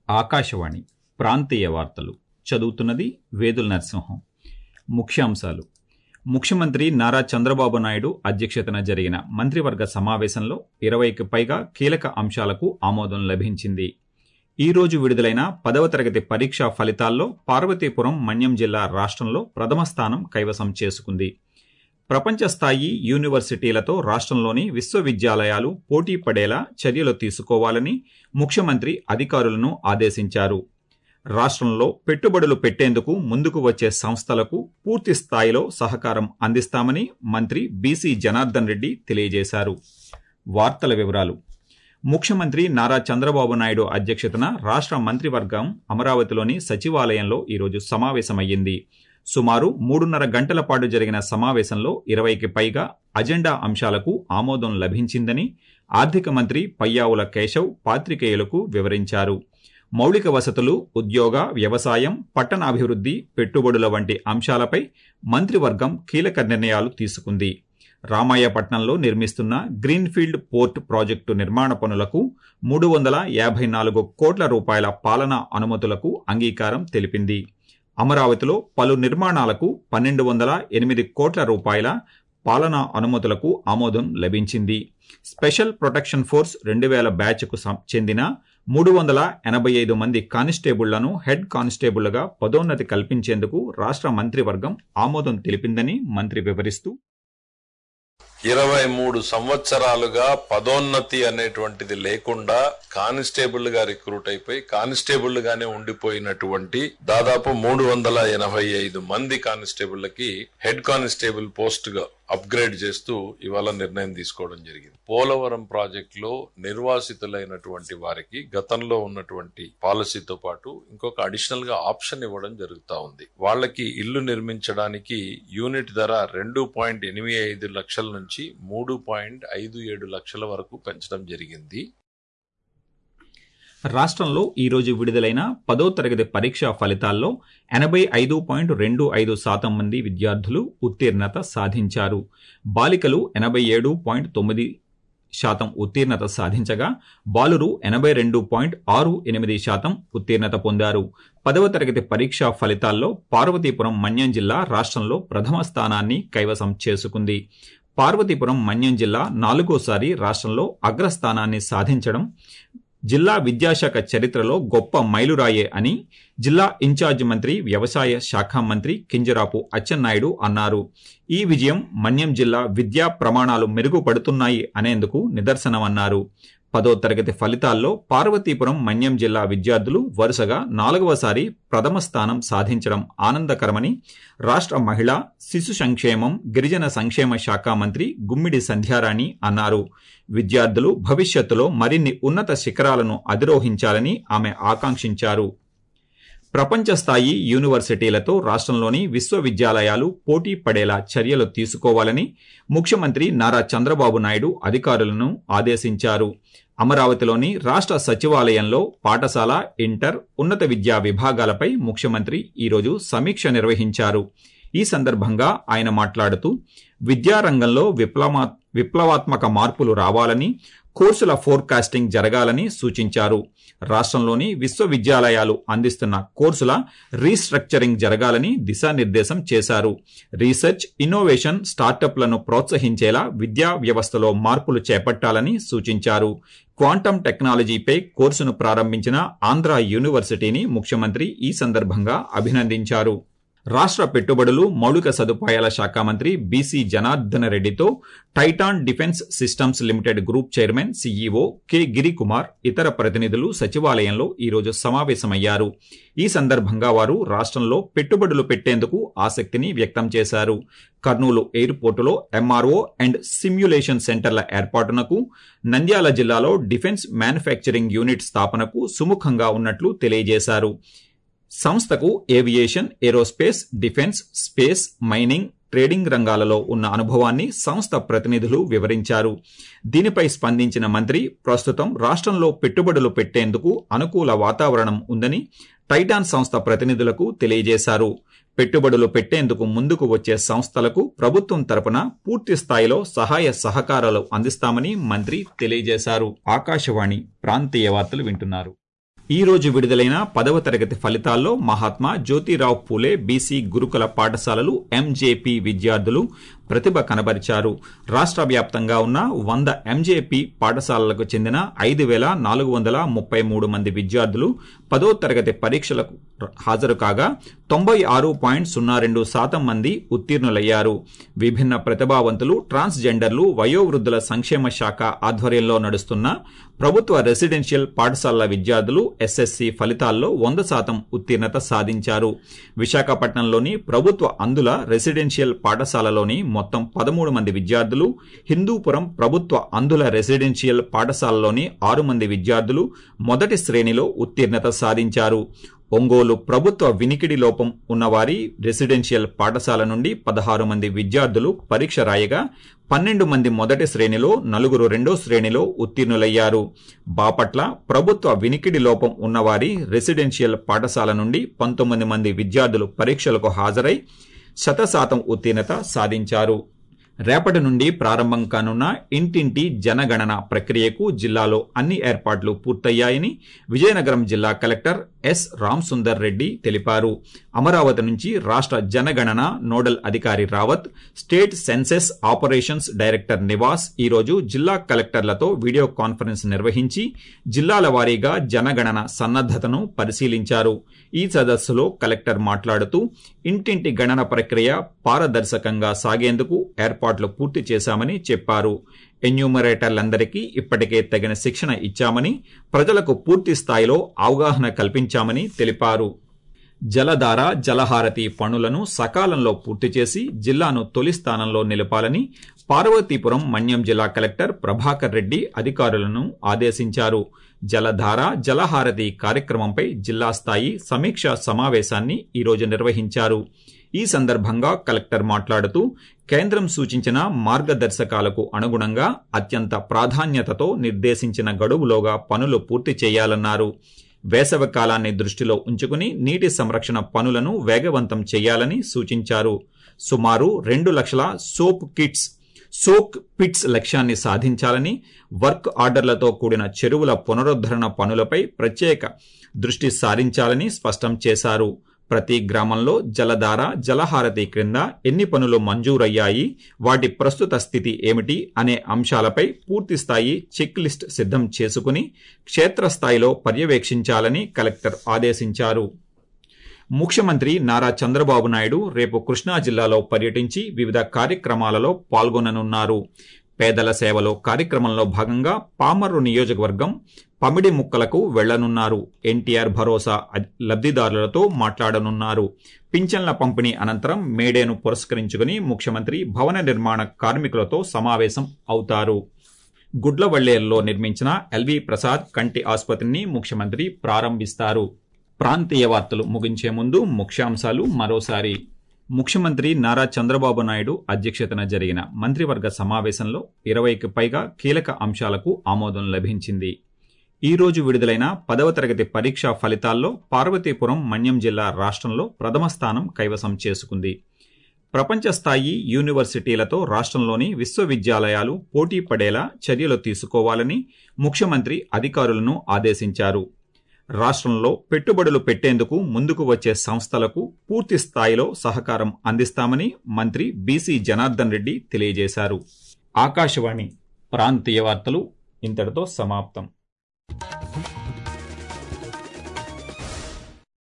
ఆకాశవాణి ప్రాంతీయ వార్తలు చదువుతున్నది వేదుల నరసింహం ముఖ్యాంశాలు ముఖ్యమంత్రి నారా చంద్రబాబు నాయుడు అధ్యక్షతన జరిగిన మంత్రివర్గ సమావేశంలో ఇరవైకి పైగా కీలక అంశాలకు ఆమోదం లభించింది ఈ రోజు విడుదలైన పదవ తరగతి పరీక్షా ఫలితాల్లో పార్వతీపురం మన్యం జిల్లా రాష్ట్రంలో ప్రథమ స్థానం కైవసం చేసుకుంది ప్రపంచ స్థాయి యూనివర్సిటీలతో రాష్ట్రంలోని విశ్వవిద్యాలయాలు పోటీ పడేలా చర్యలు తీసుకోవాలని ముఖ్యమంత్రి అధికారులను ఆదేశించారు రాష్ట్రంలో పెట్టుబడులు పెట్టేందుకు ముందుకు వచ్చే సంస్థలకు పూర్తి స్థాయిలో సహకారం అందిస్తామని మంత్రి బీసీ జనార్దన్ రెడ్డి తెలియజేశారు వార్తల వివరాలు ముఖ్యమంత్రి నారా చంద్రబాబు నాయుడు అధ్యక్షతన రాష్ట్ర మంత్రివర్గం అమరావతిలోని సచివాలయంలో ఈరోజు సమావేశమయ్యింది సుమారు మూడున్నర గంటల పాటు జరిగిన సమావేశంలో ఇరవైకి పైగా అజెండా అంశాలకు ఆమోదం లభించిందని ఆర్థిక మంత్రి పయ్యావుల కేశవ్ పాత్రికేయులకు వివరించారు మౌలిక వసతులు ఉద్యోగ వ్యవసాయం పట్టణాభివృద్ధి పెట్టుబడుల వంటి అంశాలపై మంత్రివర్గం కీలక నిర్ణయాలు తీసుకుంది రామాయపట్నంలో నిర్మిస్తున్న గ్రీన్ఫీల్డ్ పోర్ట్ ప్రాజెక్టు నిర్మాణ పనులకు మూడు వందల యాభై నాలుగు కోట్ల రూపాయల పాలనా అనుమతులకు అంగీకారం తెలిపింది అమరావతిలో పలు నిర్మాణాలకు పన్నెండు వందల ఎనిమిది కోట్ల రూపాయల పాలనా అనుమతులకు ఆమోదం లభించింది స్పెషల్ ప్రొటెక్షన్ ఫోర్స్ రెండు వేల బ్యాచ్కు చెందిన మూడు వందల ఎనభై ఐదు మంది కానిస్టేబుళ్లను హెడ్ కానిస్టేబుళ్లుగా పదోన్నతి కల్పించేందుకు రాష్ట్ర మంత్రివర్గం ఆమోదం తెలిపిందని మంత్రి వివరిస్తూ ఇరవై మూడు సంవత్సరాలుగా పదోన్నతి అనేటువంటిది లేకుండా కానిస్టేబుల్ గా రిక్రూట్ అయిపోయి కానిస్టేబుల్ గానే ఉండిపోయినటువంటి దాదాపు మూడు వందల ఎనభై ఐదు మంది కానిస్టేబుళ్లకి హెడ్ కానిస్టేబుల్ పోస్ట్ గా అప్గ్రేడ్ చేస్తూ ఇవాళ నిర్ణయం తీసుకోవడం జరిగింది పోలవరం ప్రాజెక్ట్ లో నిర్వాసితులైనటువంటి వారికి గతంలో ఉన్నటువంటి పాలసీతో పాటు ఇంకొక అడిషనల్ గా ఆప్షన్ ఇవ్వడం జరుగుతా ఉంది వాళ్ళకి ఇల్లు నిర్మించడానికి యూనిట్ ధర రెండు పాయింట్ ఎనిమిది ఐదు లక్షల నుంచి మూడు పాయింట్ ఐదు ఏడు లక్షల వరకు పెంచడం జరిగింది రాష్ట్రంలో ఈ రోజు విడుదలైన పదో తరగతి పరీక్షా ఫలితాల్లో ఎనభై ఐదు పాయింట్ రెండు ఐదు శాతం మంది విద్యార్థులు ఉత్తీర్ణత సాధించారు బాలికలు ఎనభై ఏడు పాయింట్ తొమ్మిది శాతం ఉత్తీర్ణత సాధించగా బాలురు ఎనభై రెండు పాయింట్ ఆరు ఎనిమిది శాతం ఉత్తీర్ణత పొందారు పదవ తరగతి పరీక్షా ఫలితాల్లో పార్వతీపురం మన్యం జిల్లా రాష్ట్రంలో ప్రథమ స్థానాన్ని కైవసం చేసుకుంది పార్వతీపురం మన్యం జిల్లా నాలుగోసారి రాష్ట్రంలో అగ్రస్థానాన్ని సాధించడం జిల్లా విద్యాశాఖ చరిత్రలో గొప్ప మైలురాయే అని జిల్లా ఇన్ఛార్జ్ మంత్రి వ్యవసాయ శాఖ మంత్రి కింజరాపు అచ్చెన్నాయుడు అన్నారు ఈ విజయం మన్యం జిల్లా విద్యా ప్రమాణాలు మెరుగుపడుతున్నాయి అనేందుకు నిదర్శనమన్నారు పదో తరగతి ఫలితాల్లో పార్వతీపురం మన్యం జిల్లా విద్యార్థులు వరుసగా నాలుగవసారి ప్రథమ స్థానం సాధించడం ఆనందకరమని రాష్ట్ర మహిళా శిశు సంక్షేమం గిరిజన సంక్షేమ శాఖ మంత్రి గుమ్మిడి సంధ్యారాణి అన్నారు విద్యార్థులు భవిష్యత్తులో మరిన్ని ఉన్నత శిఖరాలను అధిరోహించాలని ఆమె ఆకాంక్షించారు ప్రపంచ స్థాయి యూనివర్సిటీలతో రాష్ట్రంలోని విశ్వవిద్యాలయాలు పోటీ పడేలా చర్యలు తీసుకోవాలని ముఖ్యమంత్రి నారా చంద్రబాబు నాయుడు అధికారులను ఆదేశించారు అమరావతిలోని రాష్ట్ర సచివాలయంలో పాఠశాల ఇంటర్ ఉన్నత విద్యా విభాగాలపై ముఖ్యమంత్రి ఈరోజు సమీక్ష నిర్వహించారు ఈ సందర్భంగా ఆయన మాట్లాడుతూ విద్యారంగంలో విప్లవా విప్లవాత్మక మార్పులు రావాలని కోర్సుల ఫోర్కాస్టింగ్ జరగాలని సూచించారు రాష్ట్రంలోని విశ్వవిద్యాలయాలు అందిస్తున్న కోర్సుల రీస్ట్రక్చరింగ్ జరగాలని దిశానిర్దేశం చేశారు రీసెర్చ్ ఇన్నోవేషన్ స్టార్టప్లను ప్రోత్సహించేలా విద్యా వ్యవస్థలో మార్పులు చేపట్టాలని సూచించారు క్వాంటమ్ టెక్నాలజీపై కోర్సును ప్రారంభించిన ఆంధ్ర యూనివర్సిటీని ముఖ్యమంత్రి ఈ సందర్భంగా అభినందించారు రాష్ట్ర పెట్టుబడులు మౌలిక సదుపాయాల శాఖ మంత్రి బీసీ జనార్దన రెడ్డితో Titan defence systems limited group chairman CEO K Girikumar ఇతర ప్రతినిధులు సచివాలయంలో ఈరోజు సమావేశమయ్యారు ఈ సందర్భంగా వారు రాష్ట్రంలో పెట్టుబడులు పెట్టేందుకు ఆసక్తిని వ్యక్తం చేశారు కర్నూలు ఎయిర్పోర్టులో ఎంఆర్ఓ అండ్ సిమ్యులేషన్ సెంటర్ల ఏర్పాటునకు నంద్యాల జిల్లాలో డిఫెన్స్ మ్యానుఫ్యాక్చరింగ్ యూనిట్ స్థాపనకు సుముఖంగా ఉన్నట్లు తెలియజేశారు సంస్థకు aviation aerospace defence space mining trading రంగాలలో ఉన్న అనుభవాన్ని సంస్థ ప్రతినిధులు వివరించారు దీనిపై స్పందించిన మంత్రి ప్రస్తుతం రాష్ట్రంలో పెట్టుబడులు పెట్టేందుకు అనుకూల వాతావరణం ఉందని టైటాన్ సంస్థ ప్రతినిధులకు తెలియజేశారు పెట్టుబడులు పెట్టేందుకు ముందుకు వచ్చే సంస్థలకు ప్రభుత్వం తరపున పూర్తి స్థాయిలో సహాయ సహకారాలు అందిస్తామని మంత్రి తెలియజేశారు ఆకాశవాణి ప్రాంతీయ వార్తలు వింటున్నారు ఈ రోజు విడుదలైన పదవ తరగతి ఫలితాల్లో మహాత్మా జ్యోతిరావు పూలే బీసీ గురుకుల పాఠశాలలు ఎంజేపీ విద్యార్థులు ప్రతిభ కనబరిచారు రాష్ట్ర వ్యాప్తంగా ఉన్న వంద ఎంజేపీ పాఠశాలలకు చెందిన ఐదు వేల నాలుగు వందల ముప్పై మూడు మంది విద్యార్థులు పదో తరగతి పరీక్షలకు హాజరు కాగా తొంభై ఆరు పాయింట్ సున్నా రెండు శాతం మంది ఉత్తీర్ణులయ్యారు విభిన్న ప్రతిభావంతులు ట్రాన్స్జెండర్లు వయోవృద్ధుల సంక్షేమ శాఖ ఆధ్వర్యంలో నడుస్తున్న ప్రభుత్వ రెసిడెన్షియల్ పాఠశాలల విద్యార్థులు ఎస్ఎస్సి ఫలితాల్లో వంద శాతం ఉత్తీర్ణత సాధించారు విశాఖపట్నంలోని ప్రభుత్వ అందుల రెసిడెన్షియల్ పాఠశాలలోని మొత్తం పదమూడు మంది విద్యార్థులు హిందూపురం ప్రభుత్వ అందుల రెసిడెన్షియల్ పాఠశాలలోని ఆరు మంది విద్యార్థులు మొదటి శ్రేణిలో ఉత్తీర్ణత సాధించారు ఒంగోలు ప్రభుత్వ వినికిడి లోపం ఉన్నవారి రెసిడెన్షియల్ పాఠశాల నుండి పదహారు మంది విద్యార్థులు పరీక్ష రాయగా పన్నెండు మంది మొదటి శ్రేణిలో నలుగురు రెండో శ్రేణిలో ఉత్తీర్ణులయ్యారు బాపట్ల ప్రభుత్వ వినికిడి లోపం ఉన్నవారి రెసిడెన్షియల్ పాఠశాల నుండి పంతొమ్మిది మంది విద్యార్థులు పరీక్షలకు హాజరై శతశాతం ఉత్తీర్ణత సాధించారు రేపటి నుండి ప్రారంభం కానున్న ఇంటింటి జనగణన ప్రక్రియకు జిల్లాలో అన్ని ఏర్పాట్లు పూర్తయ్యాయని విజయనగరం జిల్లా కలెక్టర్ ఎస్ రామ్సుందర్ రెడ్డి తెలిపారు అమరావతి నుంచి రాష్ట్ర జనగణన నోడల్ అధికారి Rawat state census operations director Nivas ఈరోజు జిల్లా కలెక్టర్లతో వీడియో కాన్ఫరెన్స్ నిర్వహించి జిల్లాల వారీగా జనగణన సన్నద్దతను పరిశీలించారు ఈ సదస్సులో కలెక్టర్ మాట్లాడుతూ ఇంటింటి గణన ప్రక్రియ పారదర్శకంగా సాగేందుకు ఏర్పాట్లు పూర్తి చేశామని చెప్పారు ఎన్యూమరేటర్లందరికీ ఇప్పటికే తగిన శిక్షణ ఇచ్చామని ప్రజలకు పూర్తి స్థాయిలో అవగాహన కల్పించామని తెలిపారు జలధార జలహారతి పనులను సకాలంలో పూర్తి చేసి జిల్లాను తొలి స్థానంలో నిలపాలని పార్వతీపురం మన్యం జిల్లా కలెక్టర్ ప్రభాకర్ రెడ్డి అధికారులను ఆదేశించారు జలధార జలహారతి కార్యక్రమంపై జిల్లా స్థాయి సమీక్ష సమావేశాన్ని ఈరోజు నిర్వహించారు ఈ సందర్భంగా కలెక్టర్ మాట్లాడుతూ కేంద్రం సూచించిన మార్గదర్శకాలకు అనుగుణంగా అత్యంత ప్రాధాన్యతతో నిర్దేశించిన గడువులోగా పనులు పూర్తి చేయాలన్నారు వేసవి కాలాన్ని దృష్టిలో ఉంచుకుని నీటి సంరక్షణ పనులను వేగవంతం చేయాలని సూచించారు సుమారు రెండు లక్షల సోప్ కిట్స్ సోక్ పిట్స్ లక్ష్యాన్ని సాధించాలని వర్క్ ఆర్డర్లతో కూడిన చెరువుల పునరుద్ధరణ పనులపై ప్రత్యేక దృష్టి సారించాలని స్పష్టం చేశారు ప్రతి గ్రామంలో జలధార జలహారతి క్రింద ఎన్ని పనులు మంజూరయ్యాయి వాటి ప్రస్తుత స్థితి ఏమిటి అనే అంశాలపై పూర్తిస్థాయి చెక్ లిస్ట్ సిద్ధం చేసుకుని క్షేత్రస్థాయిలో పర్యవేక్షించాలని కలెక్టర్ ఆదేశించారు ముఖ్యమంత్రి నారా చంద్రబాబు నాయుడు రేపు కృష్ణా జిల్లాలో పర్యటించి వివిధ కార్యక్రమాలలో పాల్గొననున్నారు పేదల సేవలో కార్యక్రమంలో భాగంగా పామర్రు నియోజకవర్గం పమిడి ముక్కలకు వెళ్లనున్నారు ఎన్టీఆర్ భరోసా లబ్దిదారులతో మాట్లాడనున్నారు పింఛన్ల పంపిణీ అనంతరం మేడేను పురస్కరించుకుని ముఖ్యమంత్రి భవన నిర్మాణ కార్మికులతో సమావేశం అవుతారు గుడ్లవల్లేరులో నిర్మించిన ఎల్వి ప్రసాద్ కంటి ఆసుపత్రిని ముఖ్యమంత్రి ప్రారంభిస్తారు ప్రాంతీయ వార్తలు ముగించే ముందు ముఖ్యాంశాలు మరోసారి ముఖ్యమంత్రి నారా చంద్రబాబు నాయుడు అధ్యక్షతన జరిగిన మంత్రివర్గ సమావేశంలో ఇరవైకి పైగా కీలక అంశాలకు ఆమోదం లభించింది ఈ రోజు విడుదలైన పదవ తరగతి పరీక్షా ఫలితాల్లో పార్వతీపురం మన్యం జిల్లా రాష్ట్రంలో ప్రథమ స్థానం కైవసం చేసుకుంది ప్రపంచ స్థాయి యూనివర్సిటీలతో రాష్ట్రంలోని విశ్వవిద్యాలయాలు పోటీ పడేలా చర్యలు తీసుకోవాలని ముఖ్యమంత్రి అధికారులను ఆదేశించారు రాష్ట్రంలో పెట్టుబడులు పెట్టేందుకు ముందుకు వచ్చే సంస్థలకు పూర్తి స్థాయిలో సహకారం అందిస్తామని మంత్రి బీసీ జనార్దన్ రెడ్డి తెలియజేశారు ఆకాశవాణి ప్రాంతీయ వార్తలు ఇంతటితో సమాప్తం